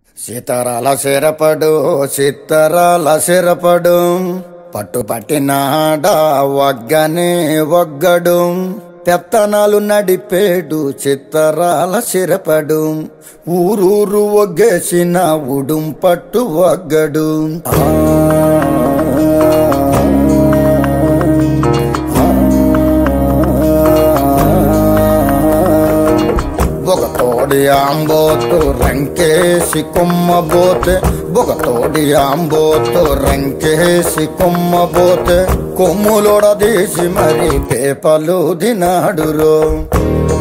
సీతారాల సిరపడు సీతారాల సిరపడు పట్టు పట్టినాడ వగ్గనే వగ్గడు పెత్తనాలు నడిపేడు చిత్తరాల సిరపడు ఊరూరు ఒగ్గేసిన ఉడుం పట్టు వగ్గడు ఆ ఒక తోడి ఆంబోతు రంకేసి కొమ్మబోతే ఒక తోడి ఆంబోతు రంకేసి కొమ్మబోతే కొమ్ములోడ తీసి మరి పేపలు దినాడురో